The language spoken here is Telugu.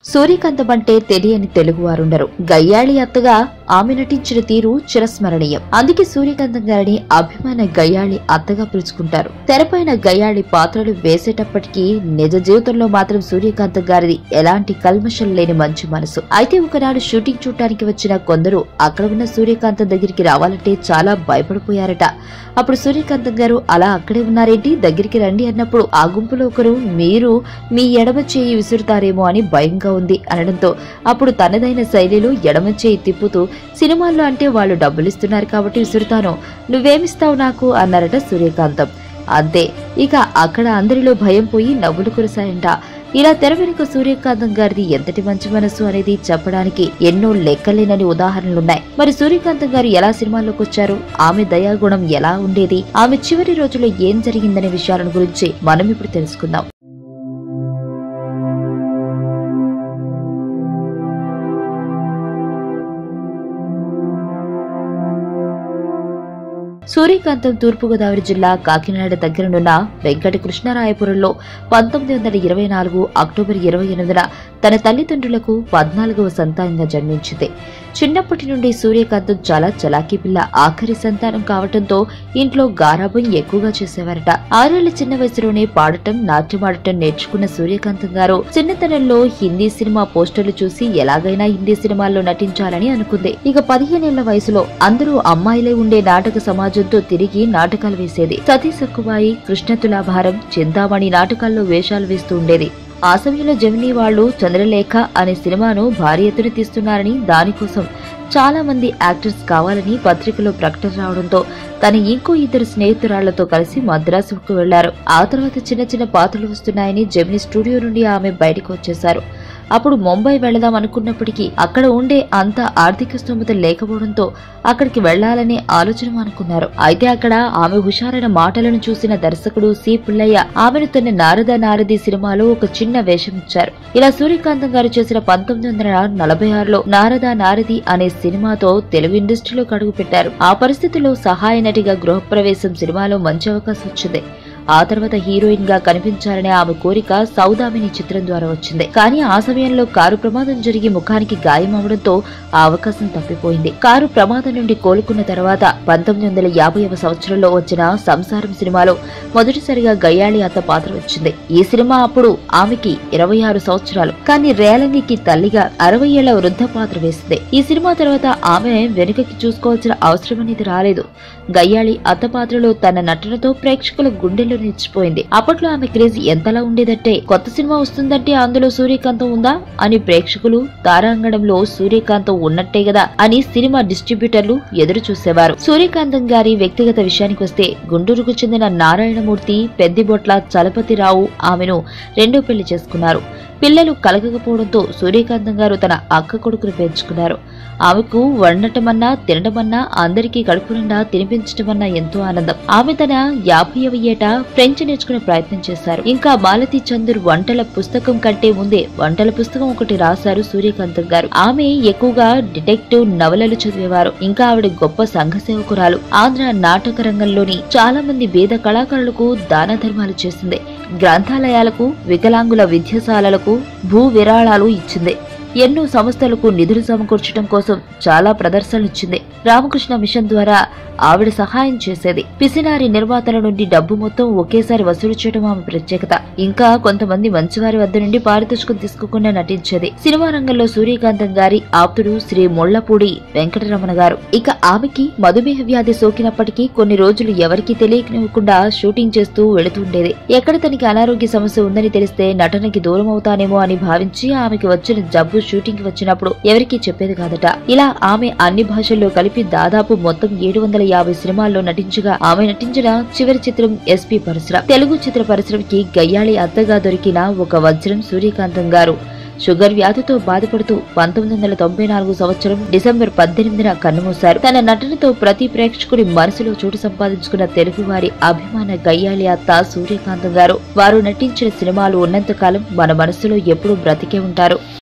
సూర్యకాంతం అంటే తెలియని తెలుగువారుండరు గయ్యాళి అత్తగా ఆమె నటించిన తీరు చిరస్మరణీయం అందుకే సూర్యకాంతం గారిని అభిమాన గయ్యాళి అత్తగా పిలుచుకుంటారు తెరపైన గయ్యాళి పాత్రలు వేసేటప్పటికీ నిజ జీవితంలో మాత్రం సూర్యకాంతం గారిది ఎలాంటి కల్మషం లేని మంచి మనసు అయితే ఒకనాడు షూటింగ్ చూడటానికి వచ్చిన కొందరు అక్కడ ఉన్న సూర్యకాంతం దగ్గరికి రావాలంటే చాలా భయపడిపోయారట అప్పుడు సూర్యకాంతం గారు అలా అక్కడే ఉన్నారేంటి దగ్గరికి రండి అన్నప్పుడు ఆ గుంపులో ఒకరు మీరు మీ ఎడమ చేయి విసురుతారేమో అని భయంగా ఉంది అనడంతో అప్పుడు తనదైన శైలిలో ఎడమ చేయి తిప్పుతూ సినిమాల్లో అంటే వాళ్ళు డబ్బులిస్తున్నారు కాబట్టి విసురుతాను నువ్వేమిస్తావు నాకు అన్నారట సూర్యకాంతం అంతే ఇక అక్కడ అందరిలో భయం పోయి నవ్వులు కురిశాయంట ఇలా తెర వెనుక సూర్యకాంతం గారిది ఎంతటి మంచి మనసు అనేది చెప్పడానికి ఎన్నో లెక్కలేనని ఉదాహరణలున్నాయి మరి సూర్యకాంతం గారు ఎలా సినిమాల్లోకి వచ్చారు ఆమె దయాగుణం ఎలా ఉండేది ఆమె చివరి రోజుల్లో ఏం జరిగిందనే విషయాలను గురించి మనం ఇప్పుడు తెలుసుకుందాం సూర్యకాంతం తూర్పుగోదావరి జిల్లా కాకినాడ దగ్గరనున్న వెంకట కృష్ణరాయపురంలో పంతొమ్మిది వందల ఇరవై నాలుగు అక్టోబర్ ఇరవై ఎనిమిదిన తన తల్లిదండ్రులకు పద్నాలుగవ సంతానంగా జన్మించింది చిన్నప్పటి నుండి సూర్యకాంతం చాలా చలాకీ పిల్ల ఆఖరి సంతానం కావటంతో ఇంట్లో గారాబం ఎక్కువగా చేసేవారట ఆరేళ్ల చిన్న వయసులోనే పాడటం నాట్యమాడటం నేర్చుకున్న సూర్యకాంతం గారు చిన్నతనంలో హిందీ సినిమా పోస్టర్లు చూసి ఎలాగైనా హిందీ సినిమాల్లో నటించాలని అనుకుంది ఇక పదిహేనేళ్ల వయసులో అందరూ అమ్మాయిలే ఉండే నాటక సమాజంతో తిరిగి నాటకాలు వేసేది సతీ సక్కుబాయి కృష్ణ తులాభారం చింతామణి నాటకాల్లో వేషాలు వేస్తూ ఉండేది ఆ సమయంలో జమినీ వాళ్ళు చంద్రలేఖ అనే సినిమాను భారీ ఎత్తున తీస్తున్నారని దానికోసం చాలా మంది యాక్టర్స్ కావాలని పత్రికలో ప్రకటన రావడంతో తన ఇంకో ఇద్దరు స్నేహితురాళ్లతో కలిసి మద్రాసుకు వెళ్లారు ఆ తర్వాత చిన్న చిన్న పాత్రలు వస్తున్నాయని జమినీ స్టూడియో నుండి ఆమె బయటకు వచ్చేశారు అప్పుడు ముంబై వెళదాం అనుకున్నప్పటికీ అక్కడ ఉండే అంత ఆర్థిక స్తోమత లేకపోవడంతో అక్కడికి వెళ్లాలనే ఆలోచన అనుకున్నారు అయితే అక్కడ ఆమె హుషారైన మాటలను చూసిన దర్శకుడు సి పుల్లయ్య ఆమెను తన నారద నారది సినిమాలో ఒక చిన్న వేషం ఇచ్చారు ఇలా సూర్యకాంతం గారు చేసిన పంతొమ్మిది వందల నలభై ఆరులో నారద నారది అనే సినిమాతో తెలుగు ఇండస్ట్రీలో అడుగు పెట్టారు ఆ పరిస్థితిలో సహాయ నటిగా గృహప్రవేశం సినిమాలో మంచి అవకాశం వచ్చింది ఆ తర్వాత హీరోయిన్ గా కనిపించాలనే ఆమె కోరిక సౌదామిని చిత్రం ద్వారా వచ్చింది కానీ ఆ సమయంలో కారు ప్రమాదం జరిగి ముఖానికి గాయం అవడంతో ఆ అవకాశం తప్పిపోయింది కారు ప్రమాదం నుండి కోలుకున్న తర్వాత పంతొమ్మిది వందల యాభైవ సంవత్సరంలో వచ్చిన సంసారం సినిమాలో మొదటిసారిగా గయ్యాళి అత్త పాత్ర వచ్చింది ఈ సినిమా అప్పుడు ఆమెకి ఇరవై ఆరు సంవత్సరాలు కానీ రేలంగికి తల్లిగా అరవై ఏళ్ల వృద్ధ పాత్ర వేసింది ఈ సినిమా తర్వాత ఆమె వెనుకకి చూసుకోవాల్సిన అవసరం అనేది రాలేదు గయ్యాళి అత్త పాత్రలో తన నటనతో ప్రేక్షకుల గుండెల్లో నిలిచిపోయింది అప్పట్లో ఆమె క్రేజ్ ఎంతలా ఉండేదంటే కొత్త సినిమా వస్తుందంటే అందులో సూర్యకాంతం ఉందా అని ప్రేక్షకులు తారాంగణంలో సూర్యకాంతం ఉన్నట్టే కదా అని సినిమా డిస్ట్రిబ్యూటర్లు ఎదురు చూసేవారు సూర్యకాంతం గారి వ్యక్తిగత విషయానికి వస్తే గుంటూరుకు చెందిన నారాయణమూర్తి పెద్దిబొట్ల చలపతిరావు ఆమెను రెండో పెళ్లి చేసుకున్నారు పిల్లలు కలగకపోవడంతో సూర్యకాంతం గారు తన అక్క కొడుకును పెంచుకున్నారు ఆమెకు వండటమన్నా తినటమన్నా అందరికీ కడుపు నిండా తినిపించటమన్నా ఎంతో ఆనందం ఆమె తన యాభైవ ఏట ఫ్రెంచ్ నేర్చుకునే ప్రయత్నం చేశారు ఇంకా మాలతి చందూర్ వంటల పుస్తకం కంటే ముందే వంటల పుస్తకం ఒకటి రాశారు సూర్యకాంతం గారు ఆమె ఎక్కువగా డిటెక్టివ్ నవలలు చదివేవారు ఇంకా ఆవిడ గొప్ప సంఘ సేవకురాలు ఆంధ్ర నాటక రంగంలోని చాలా మంది వేద కళాకారులకు దాన ధర్మాలు చేసింది గ్రంథాలయాలకు వికలాంగుల విద్యాశాలలకు భూ విరాళాలు ఇచ్చింది ఎన్నో సంస్థలకు నిధులు సమకూర్చడం కోసం చాలా ప్రదర్శనలు ఇచ్చింది రామకృష్ణ మిషన్ ద్వారా ఆవిడ సహాయం చేసేది పిసినారి నిర్మాతల నుండి డబ్బు మొత్తం ఒకేసారి వసూలు చేయడం ఆమె ప్రత్యేకత ఇంకా కొంతమంది మంచివారి వద్ద నుండి పారితోషికం తీసుకోకుండా నటించేది సినిమా రంగంలో సూర్యకాంతం గారి ఆప్తుడు శ్రీ ముళ్లపూడి వెంకటరమణ గారు ఇక ఆమెకి మధుమేహ వ్యాధి సోకినప్పటికీ కొన్ని రోజులు ఎవరికీ తెలియనివ్వకుండా షూటింగ్ చేస్తూ వెళుతుండేది ఎక్కడ తనకి అనారోగ్య సమస్య ఉందని తెలిస్తే నటనకి దూరం అవుతానేమో అని భావించి ఆమెకి వచ్చిన జబ్బు షూటింగ్ కి వచ్చినప్పుడు ఎవరికీ చెప్పేది కాదట ఇలా ఆమె అన్ని భాషల్లో కలిపి దాదాపు మొత్తం ఏడు వందల యాభై సినిమాల్లో నటించగా ఆమె నటించిన చివరి చిత్రం ఎస్పీ పరిశ్రమ తెలుగు చిత్ర పరిశ్రమకి గయ్యాళి అత్తగా దొరికిన ఒక వజ్రం సూర్యకాంతం గారు షుగర్ వ్యాధితో బాధపడుతూ పంతొమ్మిది వందల తొంభై నాలుగు సంవత్సరం డిసెంబర్ పద్దెనిమిదిన కన్నుమూశారు తన నటనతో ప్రతి ప్రేక్షకుడి మనసులో చోటు సంపాదించుకున్న తెలుగువారి అభిమాన గయ్యాళి అత్త సూర్యకాంతం గారు వారు నటించిన సినిమాలు ఉన్నంత కాలం మన మనసులో ఎప్పుడూ బ్రతికే ఉంటారు